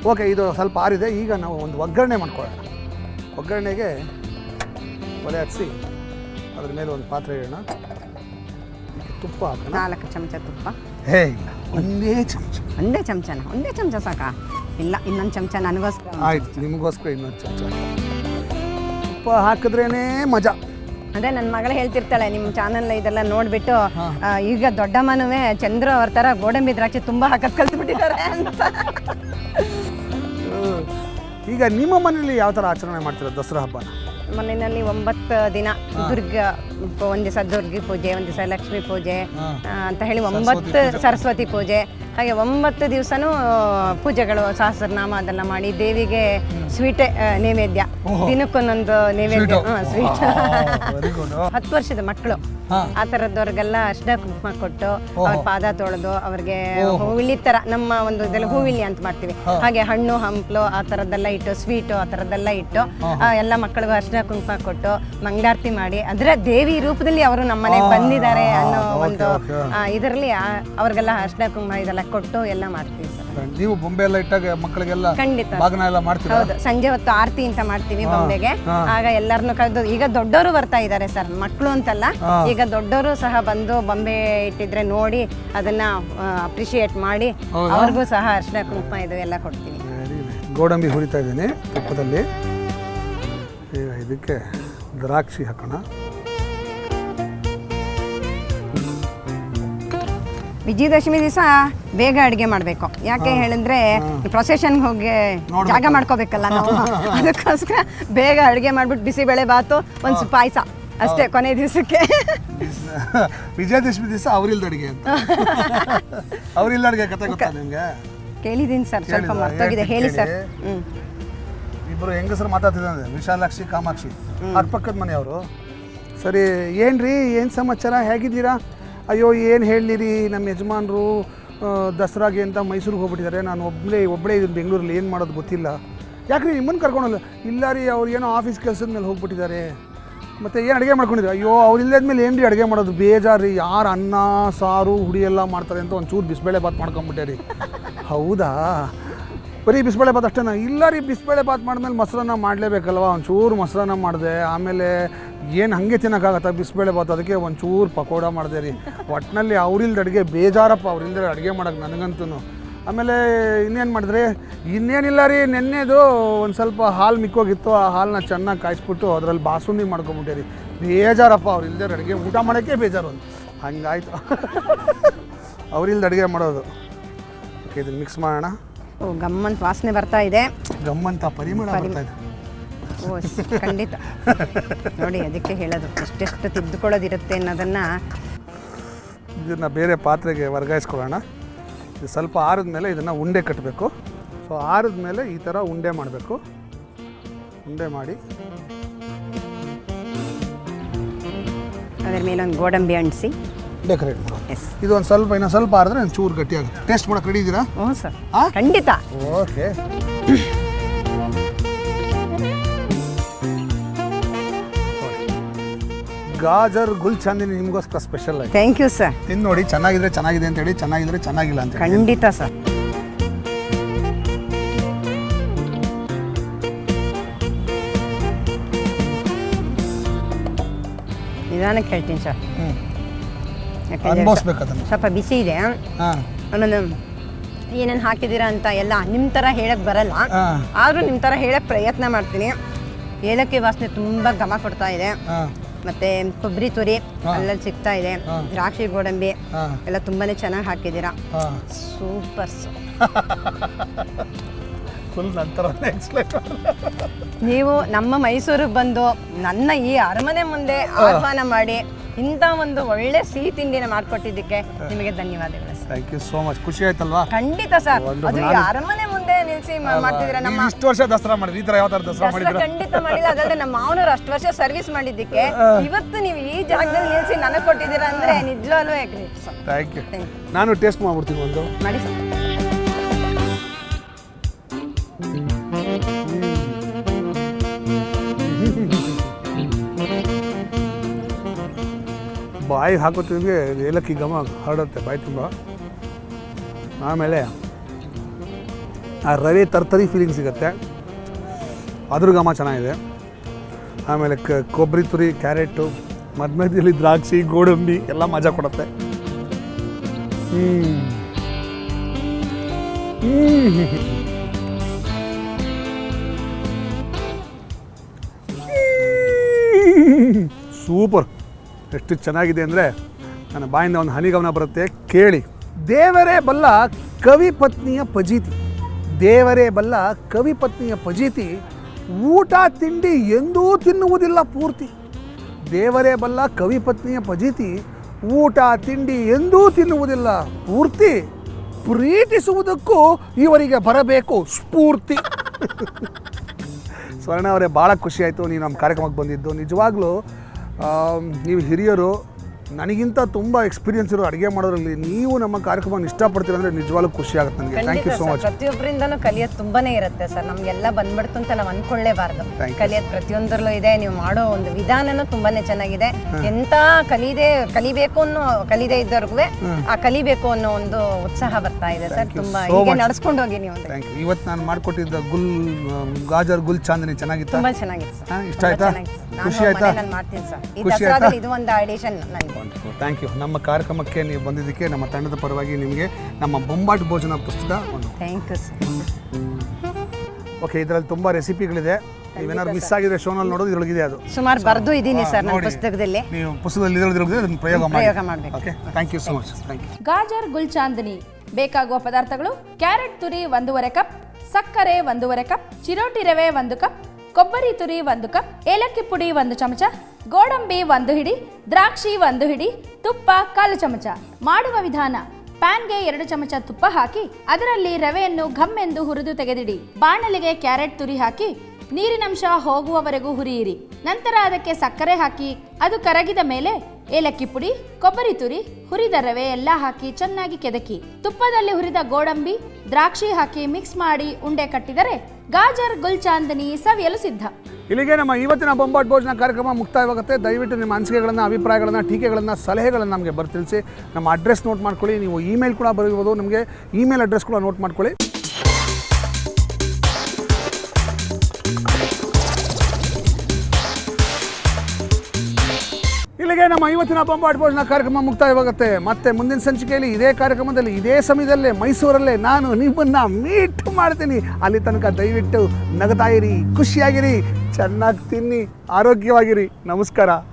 Okay ಇದು ಸ್ವಲ್ಪ ಆರಿದೆ ಈಗ ನಾವು ಒಂದು ಒಗ್ಗರಣೆ ಮಾಡ್ಕೊಳ್ಳೋಣ ಒಗ್ಗರಣೆಗೆ ಒಲೆ ಹಚ್ಚಿ ಅದ್ರ ಮೇಲೆ ಒಂದು ಪಾತ್ರೆ ಇಡೋಣ ಇದಕ್ಕೆ ತುಪ್ಪ ಹಾಕೋಣ ನಾಲ್ಕು ಚಮಚ ತುಪ್ಪ ಹೇ ಇಲ್ಲ ಒಂದೇ ಚಮಚ ಒಂದೇ ಚಮಚನ ಒಂದೇ ಚಮಚ ಸಾಕಾ ಇಲ್ಲ ಇನ್ನೊಂದು ಚಮಚ ನನಗೋಸ್ಕರ ಆಯ್ತು ನಿಮಗೋಸ್ಕರ ಇನ್ನೊಂದು ಚಮಚ ತುಪ್ಪ ಹಾಕಿದ್ರೇನೇ ಮಜಾ ಅದೇ ನನ್ನ ಮಗಳು ಹೇಳ್ತಿರ್ತಾಳೆ ನಿಮ್ಮ ಚಾನಲ್ ಇದೆಲ್ಲ ನೋಡ್ಬಿಟ್ಟು ಆ, ಈಗ ದೊಡ್ಡಮ್ಮನುವೆ ಚಂದ್ರ ಅವ್ರ ಥರ ಗೋಡಂಬಿ ದ್ರಾಕ್ಷಿ ತುಂಬ ಹಾಕತ್ ಕಲ್ತ್ಬಿಟ್ಟಿದ್ದಾರೆ ಅಂತ ಹ್ಮ್. ಈಗ ನಿಮ್ಮ ಮನೇಲಿ ಯಾವ ಥರ ಆಚರಣೆ ಮಾಡ್ತೀರಾ ದಸರಾ ಹಬ್ಬನ ಮನೆಯಲ್ಲಿ ಒಂಬತ್ತು ದಿನ ದುರ್ಗ ಒಂದು ದಿವಸ ದುರ್ಗಿ ಪೂಜೆ ಒಂದು ದಿವಸ ಲಕ್ಷ್ಮೀ ಪೂಜೆ ಆ, ಅಂತ ಹೇಳಿ ಒಂಬತ್ತು ಸರಸ್ವತಿ ಪೂಜೆ ಹಾಗೆ ಒಂಬತ್ತು ದಿವಸನೂ ಪೂಜೆಗಳು ಸಹಸ್ರನಾಮ ಅದೆಲ್ಲ ಮಾಡಿ ದೇವಿಗೆ ಸ್ವೀಟ್ ನೈವೇದ್ಯ ದಿನಕ್ಕೊಂದೊಂದು ನೈವೇದ್ಯ ಸ್ವೀಟ್ ವೆರಿ ಗುಡ್ ಹತ್ತು ವರ್ಷದ ಮಕ್ಕಳು ಹಾಂ ಆ ಥರದವ್ರಿಗೆಲ್ಲ ಅರ್ಶಿನ ಕುಂಕುಮ ಕೊಟ್ಟು ಅವ್ರ ಪಾದ ತೊಳೆದು ಅವ್ರಿಗೆ ಹೂವಿಳಿ ಥರ ನಮ್ಮ ಒಂದು ಇದೆಲ್ಲ ಹೂವಿಳಿ ಅಂತ ಮಾಡ್ತೀವಿ ಹಾಗೆ ಹಣ್ಣು ಹಂಪ್ಲು ಆ ಥರದ್ದೆಲ್ಲ ಇಟ್ಟು ಸ್ವೀಟು ಆ ಥರದ್ದೆಲ್ಲ ಇಟ್ಟು ಆ, ಎಲ್ಲ ಮಕ್ಕಳಿಗೂ ಅರ್ಶಿನ ಕುಂಕುಮ ಕೊಟ್ಟು ಮಂಗಳಾರತಿ ಮಾಡಿ ಅಂದ್ರೆ ದೇವಿ ರೂಪದಲ್ಲಿ ಅವರು ನಮ್ಮ ಮನೆಗೆ ಬಂದಿದ್ದಾರೆ ಅನ್ನೋ ಒಂದು ಇದರಲ್ಲಿ ಅವ್ರಿಗೆಲ್ಲ ಅರ್ಶಿನ ಕುಂಕುಮ ಇದೆಲ್ಲ ಕೊಟ್ಟು ಎಲ್ಲ ಮಾಡ್ತೀವಿ ಸರ್ ನೀವು ಬೊಂಬೆ ಎಲ್ಲ ಇಟ್ಟಾಗ ಮಕ್ಕಳಿಗೆಲ್ಲ ಖಂಡಿತ ಬಾಗನ ಎಲ್ಲ ಮಾಡ್ತೀರಾ ಹೌದು ಸಂಜೆ ಹೊತ್ತು ಆರತಿ ಅಂತ ಮಾಡ್ತೀವಿ ಬೊಂಬೆಗೆ ಆಗ ಎಲ್ಲರನ್ನು ಕರೆದು ಈಗ ದೊಡ್ಡವರು ಬರ್ತಾ ಇದ್ದಾರೆ ಸರ್ ಮಕ್ಕಳು ಅಂತಲ್ಲ ಈಗ ದೊಡ್ಡವರು ಸಹ ಬಂದು ಬೊಂಬೆ ಇಟ್ಟಿದ್ರೆ ನೋಡಿ ಅದನ್ನ ಅಪ್ರಿಶಿಯೇಟ್ ಮಾಡಿ ಅವ್ರಿಗೂ ಸಹ ಅರ್ಶಿನ ಕುಂಕುಮ ಇದು ಎಲ್ಲ ಕೊಡ್ತೀವಿ Very nice. ಗೋಡಂಬಿ ಹುರಿತಾ ಇದ್ದೀನಿ ತುಪ್ಪದಲ್ಲಿ ಈಗ ಇದಕ್ಕೆ ದ್ರಾಕ್ಷಿ ಹಾಕೋಣ ವಿಜಯದಶಮಿ ದಿವಸ ಬೇಗ ಅಡುಗೆ ಮಾಡಬೇಕು ಯಾಕೆ ಹೇಳಿದ್ರೆ ಪ್ರೊಸೆಷನ್ಗೆ ಹೋಗಿ ಜಾಗ ಮಾಡ್ಕೋಬೇಕಲ್ಲ ನಾವು ಅದಕ್ಕೋಸ್ಕರ ಬೇಗ ಅಡುಗೆ ಮಾಡ್ಬಿಟ್ಟು ಬಿಸಿಬೇಳೆ ಬಾತು ಒಂದು ಪಾಯಸ ಅಷ್ಟೇ ಕೊನೆ ದಿವಸಕ್ಕೆ ವಿಜಯದಶಮಿ ದಿವಸ ಅವರಿಲ್ದ ಅಡಿಗೆ ಅಂತ ಅವರಿಲ್ಲ ಅಡಿಗೆ ಕತೆ ಗೊತ್ತಾ ನಿಮಗೆ ಕೇಳಿದ್ದೀನಿ ಸರ್ ಸ್ವಲ್ಪ ಕೇಳಿದ್ರಾ? ಮರ್ತೋಗಿದೆ ಹೇಳಿ ಸರ್ ಹೇಳ್ತೀನಿ ಹ್ಞೂ ಇಬ್ಬರು ಹೆಂಗಸರು ಮಾತಾಡ್ತಿದ್ದಾರೆ ವಿಶಾಲಾಕ್ಷಿ ಕಾಮಾಕ್ಷಿ ಅದ್ರ ಪಕ್ಕದ ಮನೆಯವರು ಸರಿ ಏನ್ರಿ ಏನು ಸಮಾಚಾರ ಹೇಗಿದ್ದೀರಾ ಅಯ್ಯೋ ಏನು ಹೇಳಿರಿ ನಮ್ಮ ಯಜಮಾನರು ದಸರಾಗೆ ಅಂತ ಮೈಸೂರಿಗೆ ಹೋಗ್ಬಿಟ್ಟಿದ್ದಾರೆ ನಾನು ಒಬ್ಬಳೇ ಒಬ್ಬಳೇ ಇದನ್ನು ಬೆಂಗಳೂರಲ್ಲಿ ಏನು ಮಾಡೋದು ಗೊತ್ತಿಲ್ಲ ಯಾಕ್ರಿ ನಿಮ್ಮನ್ನು ಕರ್ಕೊಂಡಲ್ಲ ಇಲ್ಲ ರೀ ಅವ್ರು ಏನೋ ಆಫೀಸ್ ಕೆಲಸದ ಮೇಲೆ ಹೋಗ್ಬಿಟ್ಟಿದ್ದಾರೆ ಮತ್ತು ಏನು ಅಡುಗೆ ಮಾಡ್ಕೊಂಡಿದ್ರು ಅಯ್ಯೋ ಅವ್ರು ಇಲ್ಲದ ಮೇಲೆ ಏನು ರೀ ಅಡುಗೆ ಮಾಡೋದು ಬೇಜಾರು ರೀ ಯಾರು ಅನ್ನ ಸಾರು ಹುಡಿ ಎಲ್ಲ ಮಾಡ್ತಾರೆ ಅಂತ ಒಂಚೂರು ಬಿಸಿಬೇಳೆ ಬಾತ್ ಮಾಡ್ಕೊಂಬಿಟ್ಟೆ ರೀ ಹೌದಾ ಬರೀ ಬಿಸಿಬೇಳೆ ಬಾತ್ ಅಷ್ಟೇನಾ ಇಲ್ಲ ರೀ ಬಿಸಿಬೇಳೆ ಬಾತ್ ಮಾಡಿದ್ಮೇಲೆ ಮೊಸರನ್ನ ಮಾಡಲೇಬೇಕಲ್ವ ಒಂಚೂರು ಮೊಸರನ್ನ ಮಾಡಿದೆ ಆಮೇಲೆ ಏನು ಹಾಗೆ ತಿನ್ನೋಕ್ಕಾಗತ್ತಾ ಬಿಸಿಬೇಳೆ ಬಾತ್ ಅದಕ್ಕೆ ಒಂಚೂರು ಪಕೋಡ ಮಾಡಿದೆ ರೀ ಒಟ್ಟಿನಲ್ಲಿ ಅವ್ರಿಲ್ದ ಅಡುಗೆ ಬೇಜಾರಪ್ಪ ಅವ್ರಿಲ್ದ ಅಡುಗೆ ಮಾಡೋಕೆ ನನಗಂತೂ ಆಮೇಲೆ ಇನ್ನೇನು ಮಾಡಿದ್ರಿ ಇನ್ನೇನಿಲ್ಲ ರೀ ನೆನ್ನೆದು ಒಂದು ಸ್ವಲ್ಪ ಹಾಲು ಮಿಕ್ಕೋಗಿತ್ತು ಆ ಹಾಲನ್ನ ಚೆನ್ನಾಗಿ ಕಾಯಿಸ್ಬಿಟ್ಟು ಅದರಲ್ಲಿ ಬಾಸುಂಡಿ ಮಾಡ್ಕೊಂಬಿಟ್ಟೆ ರೀ ಬೇಜಾರಪ್ಪ ಅವ್ರು ಇಲ್ದೇ ಅಡುಗೆ ಊಟ ಮಾಡೋಕ್ಕೆ ಬೇಜಾರು ಒಂದು ಹಂಗಾಯ್ತು ಅವ್ರಿಲ್ದ ಅಡುಗೆ ಮಾಡೋದು ಓಕೆ ಇದನ್ನು ಮಿಕ್ಸ್ ಮಾಡೋಣ ಓ ಗಮ್ಮಂತ ವಾಸನೆ ಬರ್ತಾ ಇದೆ ಗಮ್ಮಂತ ಪರಿಮಳ ಬರ್ತಾ ಇದೆ ಓ ಸ್- ಖಂಡಿತ ನೋಡಿ ಅದಕ್ಕೆ ಹೇಳೋದು ಎಷ್ಟೆಷ್ಟು ತಿದ್ದುಕೊಳ್ಳೋದಿರುತ್ತೆ ಅನ್ನೋದನ್ನ ಇದನ್ನು ಬೇರೆ ಪಾತ್ರೆಗೆ ವರ್ಗಾಯಿಸ್ಕೊಳ್ಳೋಣ ಇದು ಸ್ವಲ್ಪ ಆರಿದ ಮೇಲೆ ಇದನ್ನು ಉಂಡೆ ಕಟ್ಟಬೇಕು ಸೊ ಆರಿದ ಮೇಲೆ ಈ ಥರ ಉಂಡೆ ಮಾಡಬೇಕು ಉಂಡೆ ಮಾಡಿ ಅದ್ರ ಮೇಲೆ ಒಂದು ಗೋಡಂಬಿ ಅಂಟಿಸಿ ಡೆಕೋರೇಟ್ ಮಾಡೋದು ಎಸ್ ಇದು ಒಂದು ಸ್ವಲ್ಪ ಇನ್ನೊಂದು ಸ್ವಲ್ಪ ಆರಿದ್ರೆ ಒಂದು ಚೂರು ಗಟ್ಟಿ ಆಗುತ್ತೆ ಟೇಸ್ಟ್ ಮಾಡೋಕೆ ರೆಡಿ ಇದ್ದೀರಾ ಹ್ಞೂ ಸರ್ ಆ? ಖಂಡಿತ ಓಕೆ ಗಾಜರ್ ಗುಲ್ ಚಾಂದಿನಿ ನಿಮಗೋಸ್ಕರ ಸ್ಪೆಷಲ್ ಆಗಿ ಥ್ಯಾಂಕ್ ಯು ಸರ್ ತಿಂದು ನೋಡಿ ಚೆನ್ನಾಗಿದ್ರೆ ಚೆನ್ನಾಗಿದೆ ಅಂತ ಹೇಳಿ ಚೆನ್ನಾಗಿದ್ರೆ ಚೆನ್ನಾಗಿಲ್ಲ ಅಂತ ಹೇಳಿ ಖಂಡಿತ ಸರ್ ನಿಧಾನಕ್ಕೆ ಹೇಳ್ತೀನಿ ಸರ್ ಹ್ಞೂ ಯಾಕಂದ್ರೆ ಅನುಭವಿಸ್ಬೇಕು ಅದನ್ನು ಸ್ವಲ್ಪ ಬಿಸಿ ಇದೆ ಹಾಂ ಆಮೇಲೆ ಏನೇನು ಹಾಕಿದ್ದೀರಾ ಅಂತ ಎಲ್ಲ ನಿಮ್ಮ ಥರ ಹೇಳಕ್ಕೆ ಬರಲ್ಲ ಹಾಂ ಆದರೂ ನಿಮ್ಮ ಥರ ಹೇಳಕ್ಕೆ ಪ್ರಯತ್ನ ಮಾಡ್ತೀನಿ ಏಲಕ್ಕಿ ವಾಸನೆ ತುಂಬ ಘಮ ಕೊಡ್ತಾ ಇದೆ ಹಾಂ ಮತ್ತು ಕೊಬ್ಬರಿ ತುರಿ ಅಲ್ಲಲ್ಲಿ ಸಿಗ್ತಾ ಇದೆ ದ್ರಾಕ್ಷಿ ಗೋಡಂಬಿ ಹಾಂ ಎಲ್ಲ ತುಂಬಾ ಚೆನ್ನಾಗಿ ಹಾಕಿದ್ದೀರಾ ಹಾಂ ಸೂಪರ್ ಫುಲ್ ನಂತರ ಎಕ್ಸ್ಪ್ಲೈನ್ ನೀವು ನಮ್ಮ ಮೈಸೂರಿಗೆ ಬಂದು ನನ್ನ ಈ ಅರಮನೆ ಮುಂದೆ ಆಹ್ವಾನ ಮಾಡಿ ಇಂಥ ಒಂದು ಒಳ್ಳೆ ಸಿಹಿ ತಿಂಡಿನ ಮಾಡಿಕೊಟ್ಟಿದ್ದಕ್ಕೆ ನಿಮಗೆ ಧನ್ಯವಾದಗಳು sir thank you so much ಖುಷಿ ಆಯ್ತಲ್ವಾ ಖಂಡಿತ ಸರ್ ಅದು ಈ ಅರಮನೆ ಮುಂದೆ ನಿಲ್ಸಿ ಮಾ- ಮಾಡ್ತಿದ್ದೀರಾ ನಮ್ಮ ನೀವು ಇಷ್ಟು ವರ್ಷ ದಸರಾ ಮಾಡಿದ್ರಿ ಈ ಥರ ಯಾವ ಥರ ದಸರಾ ದಸರಾ ಮಾಡಿದ್ರ ಖಂಡಿತ ಮಾಡಿಲ್ಲ ಅದಲ್ಲದೆ ನಮ್ಮ ಮಾವನವ್ರು ಅಷ್ಟು ವರ್ಷ ಸರ್ವಿಸ್ ಮಾಡಿದ್ದಕ್ಕೆ ಇವತ್ತು ನೀವು ಈ ಜಾಗದಲ್ಲಿ ನಿಲ್ಸಿ ನನಗೆ ಕೊಟ್ಟಿದ್ದೀರಾ ಅಂದ್ರೆ ನಿಜವಾಗ್ಲೂ great sir thank you Thank ನಾನು ಟೇಸ್ಟ್ ಮಾಡ್ಬಿಡ್ತೀನಿ ಒಂದು ಮಾಡಿ ಸರ್ ಬಾಯಿಗೆ ಹಾಕೋತಿದ್ವಿ ಏಲಕ್ಕಿ ಘಮ ಹರಡುತ್ತೆ ಬಾಯಿ ತುಂಬ ಆಮೇಲೆ ಆ ರವೆ ತರ್ತರಿ ಫೀಲಿಂಗ್ ಸಿಗುತ್ತೆ ಅದ್ರ ಘಮ ಚೆನ್ನಾಗಿದೆ ಆಮೇಲೆ ಕ ಕೊಬ್ಬರಿ ತುರಿ ಕ್ಯಾರೆಟು ಮಧ್ಯ ಮಧ್ಯದಲ್ಲಿ ದ್ರಾಕ್ಷಿ ಗೋಡಂಬಿ ಎಲ್ಲ ಮಜಾ ಕೊಡುತ್ತೆ ಹ್ಮ್. ಹ್ಮ್. ಸೂಪರ್ ಎಷ್ಟು ಚೆನ್ನಾಗಿದೆ ಅಂದರೆ ನನ್ನ ಬಾಯಿಂದ ಒಂದು ಹನಿಗಮನ ಬರುತ್ತೆ ಕೇಳಿ ದೇವರೇ ಬಲ್ಲ ಕವಿ ಪತ್ನಿಯ ಪಜೀತಿ ದೇವರೇ ಬಲ್ಲ ಕವಿ ಪತ್ನಿಯ ಪಜೀತಿ ಊಟ ತಿಂಡಿ ಎಂದೂ ತಿನ್ನುವುದಿಲ್ಲ ಪೂರ್ತಿ ದೇವರೇ ಬಲ್ಲ ಕವಿ ಪತ್ನಿಯ ಪಜೀತಿ ಊಟ ತಿಂಡಿ ಎಂದೂ ತಿನ್ನುವುದಿಲ್ಲ ಪೂರ್ತಿ ಪ್ರೀತಿಸುವುದಕ್ಕೂ ಇವರಿಗೆ ಬರಬೇಕು ಸ್ಫೂರ್ತಿ ಸ್ವರ್ಣ ಅವರೇ ಭಾಳ ಖುಷಿ ಆಯಿತು ನೀವು ನಮ್ಮ ಕಾರ್ಯಕ್ರಮಕ್ಕೆ ಬಂದಿದ್ದು ನಿಜವಾಗ್ಲೂ ಆಮ್, ನೀವು ಹಿರಿಯರು ನನಗಿಂತ ತುಂಬ ಎಕ್ಸ್ಪೀರಿಯನ್ಸ್ ಇರೋ ಅಡುಗೆ ಮಾಡೋದ್ರಲ್ಲಿ ನೀವು ನಮ್ಮ ಕಾರ್ಯಕ್ರಮವನ್ನು ಇಷ್ಟಪಡ್ತೀರ ಅಂದರೆ ನಿಜವಾಗ್ಲೂ ಖುಷಿ ಆಗುತ್ತೆ ನನಗೆ ಥ್ಯಾಂಕ್ ಖಂಡಿತ ಯು ಸೋ ಸರ್ ಮಚ್ ಪ್ರತಿಯೊಬ್ಬರಿಂದನೂ ಕಲಿಯೋದು ತುಂಬಾನೇ ಇರುತ್ತೆ ಸರ್ ನಮ್ಗೆಲ್ಲ ಬಂದ್ಬಿಡ್ತು ಅಂತ ನಾವು ಅನ್ಕೊಳ್ಳೇಬಾರ್ದು Thank you. ಕಲಿಯೋದು ಪ್ರತಿಯೊಂದರಲ್ಲೂ ಇದೆ ನೀವು ಮಾಡೋ ಒಂದು ವಿಧಾನನೂ ತುಂಬಾನೇ ಚೆನ್ನಾಗಿದೆ ಎಂತ ಕಲಿದೆ ಕಲಿಬೇಕು ಅನ್ನೋ ಕಲಿದೇ ಇದ್ದವ್ರಿಗೂ ಆ ಕಲಿಬೇಕು ಅನ್ನೋ ಒಂದು ಉತ್ಸಾಹ ಬರ್ತಾ ಇದೆ ಸರ್ Thank you ತುಂಬಾ so ಹೀಗೆ much. ನಡ್ಸ್ಕೊಂಡು ಹೋಗಿ ನೀವು ಥ್ಯಾಂಕ್ ಯು ಇವತ್ತು ನಾನು ಮಾಡಿಕೊಟ್ಟಿದ್ದ ಗುಲ್ ಆ, ಗಾಜರ್ ಗುಲ್ ಚಾಂದಿನಿ ಚೆನ್ನಾಗಿತ್ತಾ ತುಂಬಾ ಚೆನ್ನಾಗಿತ್ತು ಸರ್ ಹಾ, ಇಷ್ಟ ತುಂಬಾ ಆಯ್ತಾ? ಚೆನ್ನಾಗಿತ್ತು. ನಾನು ಖುಷಿ ಆಯ್ತಾ? ಮನೆಯಲ್ಲಿ ಮಾಡ್ತೀನಿ ಸರ್ ಈ ಖುಷಿ ಆಯ್ತಾ? ದಸರಾದಲ್ಲಿ ಇದು ಒಂದು ಆಡಿಷನ್ ನನಗೆ ಥ್ಯಾಂಕ್ ಯು ನಮ್ಮ ಕಾರ್ಯಕ್ರಮಕ್ಕೆ ನೀವು ಬಂದಿದ್ದಕ್ಕೆ ನಮ್ಮ ತಂಡದ ಪರವಾಗಿ ನಿಮಗೆ ನಮ್ಮ ಬೊಂಬಾಟ್ ಭೋಜನ ಪುಸ್ತಕ ಒಂದು ಥ್ಯಾಂಕ್ ಯು ಸರ್ ಓಕೆ ಇದರಲ್ಲಿ ತುಂಬ ರೆಸಿಪಿಗಳಿದೆ ನೀವೇನಾದ್ರು ಮಿಸ್ ಆಗಿದ್ರೆ ಶೋನಲ್ಲಿ ನೋಡೋದು ಇದ್ರೊಳಗಿದೆ ಅದು ಸುಮಾರು ಬರ್ದು ಇದ್ದೀನಿ ಸರ್ ನನ್ನ ನೋಡಿ. ಪುಸ್ತಕದಲ್ಲಿ ನೀವು ಪುಸ್ತಕದಲ್ಲಿ ಇದ್ರೊಳಗಿದೆ ಅದನ್ನು ಪ್ರಯೋಗ ಮಾಡಿ ಪ್ರಯೋಗ ಮಾಡ್ಬೇಕು. Okay thank you so much thank you gajar gulchandini ಬೇಕಾಗುವ ಪದಾರ್ಥಗಳು ಕ್ಯಾರೆಟ್ ತುರಿ ಒಂದೂವರೆ ಕಪ್ ಸಕ್ಕರೆ ಒಂದೂವರೆ ಕಪ್ ಚಿರೋಟಿ ರವೆ ಒಂದು ಕಪ್ ಕೊಬ್ಬರಿ ತುರಿ ಒಂದು ಕಪ್ ಏಲಕ್ಕಿ ಪುಡಿ ಒಂದು ಚಮಚ ಗೋಡಂಬಿ ಒಂದು ಹಿಡಿ ದ್ರಾಕ್ಷಿ ಒಂದು ಹಿಡಿ ತುಪ್ಪ ಕಾಲು ಚಮಚ ಮಾಡುವ ವಿಧಾನ ಪ್ಯಾನ್ಗೆ ಎರಡು ಚಮಚ ತುಪ್ಪ ಹಾಕಿ ಅದರಲ್ಲಿ ರವೆಯನ್ನು ಘಮ್ ಎಂದು ಹುರಿದು ತೆಗೆದಿಡಿ ಬಾಣಲಿಗೆ ಕ್ಯಾರೆಟ್ ತುರಿ ಹಾಕಿ ನೀರಿನಂಶ ಹೋಗುವವರೆಗೂ ಹುರಿಯಿರಿ ನಂತರ ಅದಕ್ಕೆ ಸಕ್ಕರೆ ಹಾಕಿ ಅದು ಕರಗಿದ ಮೇಲೆ ಏಲಕ್ಕಿ ಪುಡಿ ಕೊಬ್ಬರಿ ತುರಿ ಹುರಿದ ರವೆ ಎಲ್ಲ ಹಾಕಿ ಚೆನ್ನಾಗಿ ಕೆದಕಿ ತುಪ್ಪದಲ್ಲಿ ಹುರಿದ ಗೋಡಂಬಿ ದ್ರಾಕ್ಷಿ ಹಾಕಿ ಮಿಕ್ಸ್ ಮಾಡಿ ಉಂಡೆ ಕಟ್ಟಿದರೆ ಗಾಜರ್ ಗುಲ್ಚಾಂದನಿ ಸವಿಯಲು ಸಿದ್ಧ ಇಲ್ಲಿಗೆ ನಮ್ಮ ಇವತ್ತಿನ ಬೊಂಬಾಟ್ ಭೋಜನ ಕಾರ್ಯಕ್ರಮ ಮುಕ್ತಾಯವಾಗುತ್ತೆ ದಯವಿಟ್ಟು ನಿಮ್ಮ ಅನಿಸಿಕೆಗಳನ್ನು ಅಭಿಪ್ರಾಯಗಳನ್ನು ಟೀಕೆಗಳನ್ನು ಸಲಹೆಗಳನ್ನು ನಮಗೆ ಬರ್ತಿಳಿಸಿ ನಮ್ಮ ಅಡ್ರೆಸ್ ನೋಟ್ ಮಾಡ್ಕೊಳ್ಳಿ ನೀವು ಇಮೇಲ್ ಕೂಡ ಬರೀಬೋದು ನಮಗೆ ಇಮೇಲ್ ಅಡ್ರೆಸ್ ಕೂಡ ನೋಟ್ ಮಾಡ್ಕೊಳ್ಳಿ ಇಲ್ಲಿಗೆ ನಮ್ಮ ಇವತ್ತಿನ ಬೊಂಬಾಟ್ ಭೋಜನ ಕಾರ್ಯಕ್ರಮ ಮುಕ್ತಾಯವಾಗುತ್ತೆ ಮತ್ತೆ ಮುಂದಿನ ಸಂಚಿಕೆಯಲ್ಲಿ ಇದೇ ಕಾರ್ಯಕ್ರಮದಲ್ಲಿ ಇದೇ ಸಮಯದಲ್ಲೇ ಮೈಸೂರಲ್ಲೇ ನಾನು ನಿಮ್ಮನ್ನ ಮೀಟ್ ಮಾಡ್ತೀನಿ ಅಲ್ಲಿ ತನಕ ದಯವಿಟ್ಟು ನಗತಾ ಇರಿ ಖುಷಿಯಾಗಿರಿ ಚೆನ್ನಾಗಿ ತಿನ್ನಿ ಆರೋಗ್ಯವಾಗಿರಿ ನಮಸ್ಕಾರ